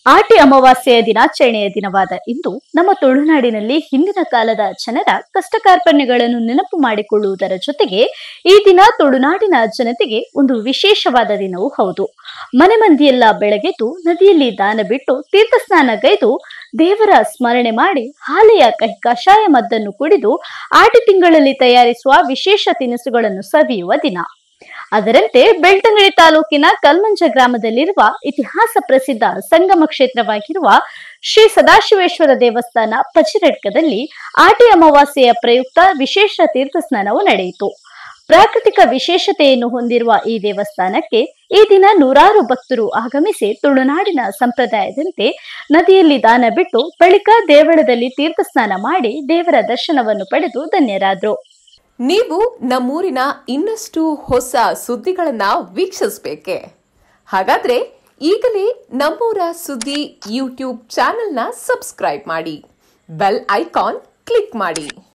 ಆಟಿ ಅಮಾವಾಸ್ಯೆಯ ದಿನಾಚರಣೆಯ ದಿನವಾದ ಇಂದು ನಮ್ಮ ತುಳುನಾಡಿನಲ್ಲಿ ಹಿಂದಿನ ಕಾಲದ ಜನರ ಕಷ್ಟ ಕಾರ್ಪಣ್ಯಗಳನ್ನು ನೆನಪು ಮಾಡಿಕೊಳ್ಳುವುದರ ಜೊತೆಗೆ ಈ ದಿನ ತುಳುನಾಡಿನ ಜನತೆಗೆ ಒಂದು ವಿಶೇಷವಾದ ದಿನವೂ ಹೌದು ಮನೆ ಮಂದಿಯೆಲ್ಲ ಬೆಳಗೆದ್ದು ನದಿಯಲ್ಲಿ ದಾನ ಬಿಟ್ಟು ತೀರ್ಥ ಸ್ನಾನಗೈದು ದೇವರ ಸ್ಮರಣೆ ಮಾಡಿ ಹಾಲೆಯ ಕಹಿ ಕಷಾಯ ಮದ್ದನ್ನು ಕುಡಿದು ಆಟಿ ತಿಂಗಳಲ್ಲಿ ತಯಾರಿಸುವ ವಿಶೇಷ ತಿನಿಸುಗಳನ್ನು ಸವಿಯುವ ದಿನ ಅದರಂತೆ ಬೆಳ್ತಂಗಡಿ ತಾಲೂಕಿನ ಕಲ್ಮಂಜ ಗ್ರಾಮದಲ್ಲಿರುವ ಇತಿಹಾಸ ಪ್ರಸಿದ್ಧ ಸಂಗಮ ಕ್ಷೇತ್ರವಾಗಿರುವ ಶ್ರೀ ಸದಾಶಿವೇಶ್ವರ ದೇವಸ್ಥಾನ ಪಚಿರಡ್ಕದಲ್ಲಿ ಆಟಿ ಅಮಾವಾಸ್ಯೆಯ ಪ್ರಯುಕ್ತ ವಿಶೇಷ ತೀರ್ಥ ಸ್ನಾನವು ನಡೆಯಿತು ಪ್ರಾಕೃತಿಕ ವಿಶೇಷತೆಯನ್ನು ಹೊಂದಿರುವ ಈ ದೇವಸ್ಥಾನಕ್ಕೆ ಈ ದಿನ ನೂರಾರು ಭಕ್ತರು ಆಗಮಿಸಿ ತುಳುನಾಡಿನ ಸಂಪ್ರದಾಯದಂತೆ ನದಿಯಲ್ಲಿ ದಾನ ಬಿಟ್ಟು ಬಳಿಕ ದೇವಳದಲ್ಲಿ ತೀರ್ಥ ಸ್ನಾನ ಮಾಡಿ ದೇವರ ದರ್ಶನವನ್ನು ಪಡೆದು ಧನ್ಯರಾದ್ರು ನೀವು ನಮ್ಮೂರಿನ ಇನ್ನಷ್ಟು ಹೊಸ ಸುದ್ದಿಗಳನ್ನ ವೀಕ್ಷಿಸಬೇಕೆ ಹಾಗಾದ್ರೆ ಈಗಲೇ ನಮ್ಮೂರ ಸುದ್ದಿ ಯೂಟ್ಯೂಬ್ ಚಾನೆಲ್ನ ಸಬ್ಸ್ಕ್ರೈಬ್ ಮಾಡಿ ಬೆಲ್ ಐಕಾನ್ ಕ್ಲಿಕ್ ಮಾಡಿ